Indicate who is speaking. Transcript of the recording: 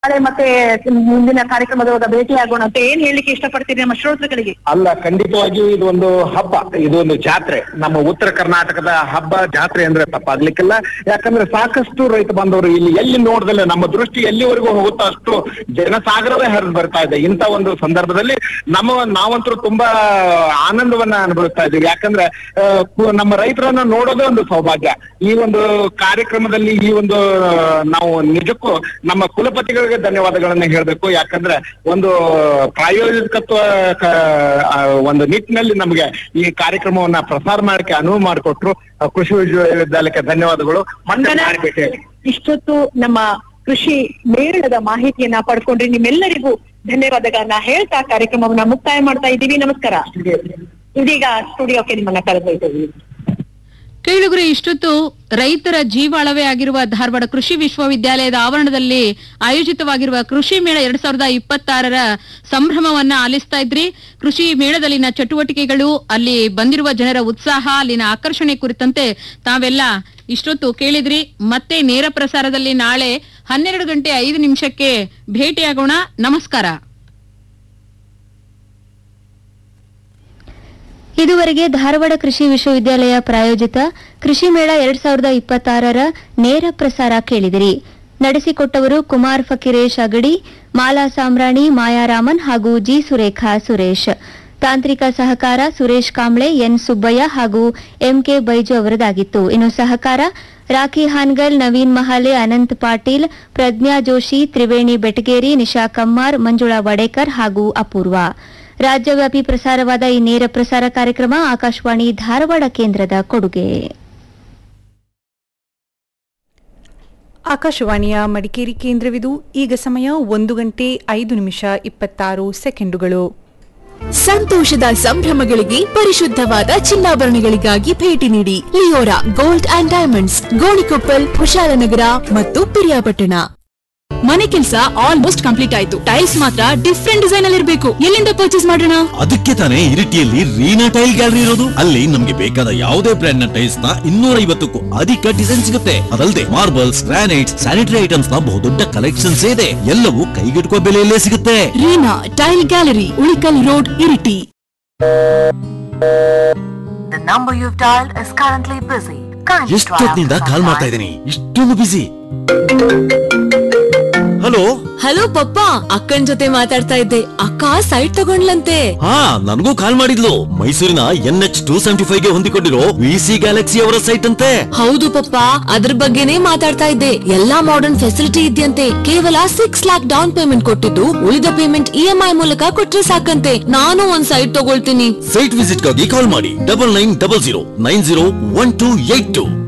Speaker 1: ನಾಳೆ ಮತ್ತೆ ಮುಂದಿನ ಕಾರ್ಯಕ್ರಮದೊಳಗ ಭೇಟಿಯಾಗೋಣ ಅಂತ ಏನ್ ಹೇಳಿಕ್ಕೆ ಇಷ್ಟಪಡ್ತೀರಿ ನಮ್ಮ ಶ್ರೋತೃಗಳಿಗೆ
Speaker 2: ಅಲ್ಲ ಖಂಡಿತವಾಗಿಯೂ ಇದು ಒಂದು ಹಬ್ಬ ಇದು ಒಂದು ಜಾತ್ರೆ ನಮ್ಮ ಉತ್ತರ ಕರ್ನಾಟಕದ ಹಬ್ಬ ಜಾತ್ರೆ ಅಂದ್ರೆ ತಪ್ಪಾಗ್ಲಿಕ್ಕಿಲ್ಲ ಯಾಕಂದ್ರೆ ಸಾಕಷ್ಟು ರೈತ ಬಾಂಧವರು ಇಲ್ಲಿ ಎಲ್ಲಿ ನೋಡ್ದಲ್ಲ ನಮ್ಮ ದೃಷ್ಟಿ ಎಲ್ಲಿವರೆಗೂ ಹೋಗುತ್ತೋ ಅಷ್ಟು ಜನಸಾಗರವೇ ಹರಿದು ಬರ್ತಾ ಇದೆ ಇಂಥ ಒಂದು ಸಂದರ್ಭದಲ್ಲಿ ನಮ್ಮ ನಾವಂತರೂ ತುಂಬಾ ಆನಂದವನ್ನ ಅನುಭವಿಸ್ತಾ ಇದ್ದೀವಿ ಯಾಕಂದ್ರೆ ಆ, ಕು- ನಮ್ಮ ರೈತರನ್ನ ನೋಡೋದೇ ಒಂದು ಸೌಭಾಗ್ಯ ಈ ಒಂದು ಕಾರ್ಯಕ್ರಮದಲ್ಲಿ ಈ ಒಂದು ಆ, ನಾವು ನಿಜಕ್ಕೂ ನಮ್ಮ ಕುಲಪತಿಗಳಿಗೆ ಧನ್ಯವಾದಗಳನ್ನ ಹೇಳ್ಬೇಕು ಯಾಕಂದ್ರೆ ಒಂದು ಪ್ರಾಯೋಜಕತ್ವ ಕ- ಆ, ಒಂದು ನಿಟ್ಟಿನಲ್ಲಿ ನಮಗೆ ಈ ಕಾರ್ಯಕ್ರಮವನ್ನ ಪ್ರಸಾರ ಮಾಡಕ್ಕೆ ಅನುವು ಮಾಡಿಕೊಟ್ರು ಆ, ಕೃಷಿ ವಿಶ್ವವಿದ್ಯಾಲಯಕ್ಕೆ ಧನ್ಯವಾದಗಳು ಮತ್ತೆ
Speaker 1: ವಂದನಾ.
Speaker 2: ನಾಳೆ ಭೇಟಿಯಾಗಿ
Speaker 1: ಇಷ್ಟೊತ್ತು ನಮ್ಮ ಕೃಷಿ ಮೇಳದ ಮಾಹಿತಿಯನ್ನ ಪಡ್ಕೊಂಡ್ರಿ ನಿಮ್ಮೆಲ್ಲರಿಗೂ ಧನ್ಯವಾದಗಳನ್ನ ಹೇಳ್ತಾ ಕಾರ್ಯಕ್ರಮವನ್ನ ಮುಕ್ತಾಯ ಮಾಡ್ತಾ ಇದ್ದೀವಿ ನಮಸ್ಕಾರ ಇದೀಗ ಸ್ಟುಡಿಯೋಕ್ಕೆ ನಿಮ್ಮನ್ನ ಕರೆದೊಯ್ತೀವಿ
Speaker 3: ಕೇಳುಗರೆ ಇಷ್ಟೊತ್ತು ರೈತರ ಜೀವಾಳವೇ ಆಗಿರುವ ಧಾರವಾಡ ಕೃಷಿ ವಿಶ್ವವಿದ್ಯಾಲಯದ ಆವರಣದಲ್ಲಿ ಆಯೋಜಿತವಾಗಿರುವ ಕೃಷಿ ಮೇಳ ಎರಡ್ ಸಾವಿರದ ಇಪ್ಪತ್ತಾರರ ಸಂಭ್ರಮವನ್ನ ಆಲಿಸ್ತಾ ಇದ್ರಿ ಕೃಷಿ ಮೇಳದಲ್ಲಿನ ಚಟುವಟಿಕೆಗಳು ಅಲ್ಲಿ ಬಂದಿರುವ ಜನರ ಉತ್ಸಾಹ ಅಲ್ಲಿನ ಆಕರ್ಷಣೆ ಕುರಿತಂತೆ ತಾವೆಲ್ಲ ಇಷ್ಟೊತ್ತು ಕೇಳಿದ್ರಿ ಮತ್ತೆ ನೇರ ಪ್ರಸಾರದಲ್ಲಿ ನಾಳೆ ಹನ್ನೆರಡು ಗಂಟೆ ಐದು ನಿಮಿಷಕ್ಕೆ ಭೇಟಿಯಾಗೋಣ ನಮಸ್ಕಾರ
Speaker 4: ಇದುವರೆಗೆ ಧಾರವಾಡ ಕೃಷಿ ವಿಶ್ವವಿದ್ಯಾಲಯ ಪ್ರಾಯೋಜಿತ ಕೃಷಿ ಮೇಳ ಎರಡ್ ಸಾವಿರದ ಇಪ್ಪತ್ತಾರರ ನೇರ ಪ್ರಸಾರ ಕೇಳಿದಿರಿ ನಡೆಸಿಕೊಟ್ಟವರು ಕುಮಾರ್ ಫಕೀರೇಶ್ ಅಗಡಿ ಮಾಲಾ ಸಾಮ್ರಾಣಿ ಮಾಯಾರಾಮನ್ ಹಾಗೂ ಜಿ ಸುರೇಖಾ ಸುರೇಶ್ ತಾಂತ್ರಿಕ ಸಹಕಾರ ಸುರೇಶ್ ಕಾಂಬ್ಳೆ ಎನ್ ಸುಬ್ಬಯ್ಯ ಹಾಗೂ ಎಂಕೆ ಬೈಜು ಅವರದಾಗಿತ್ತು ಇನ್ನು ಸಹಕಾರ ರಾಖಿ ಹಾನ್ಗಲ್ ನವೀನ್ ಮಹಾಲೆ ಅನಂತ್ ಪಾಟೀಲ್ ಪ್ರಜ್ಞಾ ಜೋಶಿ ತ್ರಿವೇಣಿ ಬೆಟಗೇರಿ ನಿಶಾ ಕಮ್ಮಾರ್ ಮಂಜುಳಾ ವಡೇಕರ್ ಹಾಗೂ ಅಪೂರ್ವ ರಾಜ್ಯವ್ಯಾಪಿ ಪ್ರಸಾರವಾದ ಈ ನೇರ ಪ್ರಸಾರ ಕಾರ್ಯಕ್ರಮ ಆಕಾಶವಾಣಿ ಧಾರವಾಡ ಕೇಂದ್ರದ ಕೊಡುಗೆ
Speaker 5: ಆಕಾಶವಾಣಿಯ ಮಡಿಕೇರಿ ಕೇಂದ್ರವಿದು ಈಗ ಸಮಯ ಒಂದು ಗಂಟೆ ಐದು ನಿಮಿಷ ಇಪ್ಪತ್ತಾರು ಸೆಕೆಂಡುಗಳು
Speaker 6: ಸಂತೋಷದ ಸಂಭ್ರಮಗಳಿಗೆ ಪರಿಶುದ್ಧವಾದ ಚಿನ್ನಾಭರಣಗಳಿಗಾಗಿ ಭೇಟಿ ನೀಡಿ Leora gold and diamonds Gonikoppal Kushalnagar ಮತ್ತು ಪಿರಿಯಾಪಟ್ಟಣ ಮನೆ ಕೆಲಸ ಆಲ್ಮೋಸ್ಟ್ ಕಂಪ್ಲೀಟ್ ಆಯ್ತು ಟೈಲ್ಸ್ ಮಾತ್ರ ಡಿಫ್ರೆಂಟ್ ಡಿಸೈನ್ ಅಲ್ಲಿ ಇರಬೇಕು ಎಲ್ಲಿಂದ ಪರ್ಚೇಸ್ ಮಾಡೋಣ
Speaker 7: ಅದಕ್ಕೆ ತಾನೇ ಇರಿಟಿಯಲ್ಲಿ ರೀನಾ ಟೈಲ್ ಗ್ಯಾಲರಿ ಇರೋದು ಅಲ್ಲಿ ನಮ್ಗೆ ಬೇಕಾದ ಯಾವುದೇ ಬ್ರ್ಯಾಂಡ್ ನ ಟೈಲ್ಸ್ ನ ಇನ್ನೂರ ಐವತ್ತಕ್ಕೂ ಅಧಿಕ ಡಿಸೈನ್ ಸಿಗುತ್ತೆ ಅದಲ್ಲದೆ ಮಾರ್ಬಲ್ಸ್ ಗ್ರಾನೈಟ್ಸ್ ಸ್ಯಾನಿಟರಿ ಐಟಮ್ಸ್ ನ ಬಹುದೊಡ್ಡ ಕಲೆಕ್ಷನ್ಸ್ ಇದೆ ಎಲ್ಲವೂ ಕೈಗೆಟುಕುವ ಬೆಲೆಯಲ್ಲೇ ಸಿಗುತ್ತೆ
Speaker 6: Reena tile gallery Ulikkal road Iritty
Speaker 8: The number you've dialed is currently busy. Kindly try
Speaker 7: ಎಷ್ಟೊತ್ತಿನಿಂದ
Speaker 8: after
Speaker 7: ಕಾಲ್
Speaker 8: some
Speaker 7: ಮಾಡ್ತಾ
Speaker 8: time.
Speaker 7: ಇದ್ದೀನಿ ಇಷ್ಟೊಂದು ಬಿಸಿ ಹಲೋ
Speaker 6: ಹಲೋ ಪಪ್ಪ ಅಕ್ಕನ್ ಜೊತೆ ಮಾತಾಡ್ತಾ ಇದ್ದೆ ಅಕ್ಕ ಸೈಟ್ ತಗೊಂಡ್ಲಂತೆ
Speaker 7: ಹಾ ನನಗೂ ಕಾಲ್ ಮಾಡಿದ್ಲು ಮೈಸೂರಿನ N H two seventy five ಗೆ ಹೊಂದಿಕೊಂಡಿರೋ ವಿ ಸಿ ಗ್ಯಾಲಕ್ಸಿ ಅವರ ಸೈಟ್ ಅಂತೆ
Speaker 6: ಹೌದು ಪಪ್ಪ ಅದ್ರ ಬಗ್ಗೆನೇ ಮಾತಾಡ್ತಾ ಇದ್ದೆ ಎಲ್ಲಾ ಮಾಡರ್ನ್ ಫೆಸಿಲಿಟಿ ಇದೆಯಂತೆ ಕೇವಲ ಸಿಕ್ಸ್ ಲ್ಯಾಕ್ ಡೌನ್ ಪೇಮೆಂಟ್ ಕೊಟ್ಟಿದ್ದು ಉಳಿದ ಪೇಮೆಂಟ್ ಇ ಎಂ ಐ ಮೂಲಕ ಕೊಟ್ರೆ ಸಾಕಂತೆ ನಾನು ಒಂದ್ ಸೈಟ್ ತಗೊಳ್ತೀನಿ
Speaker 7: ಸೈಟ್ ವಿಸಿಟ್ ಗಾಗಿ ಕಾಲ್ ಮಾಡಿ double nine double zero nine zero one two eight two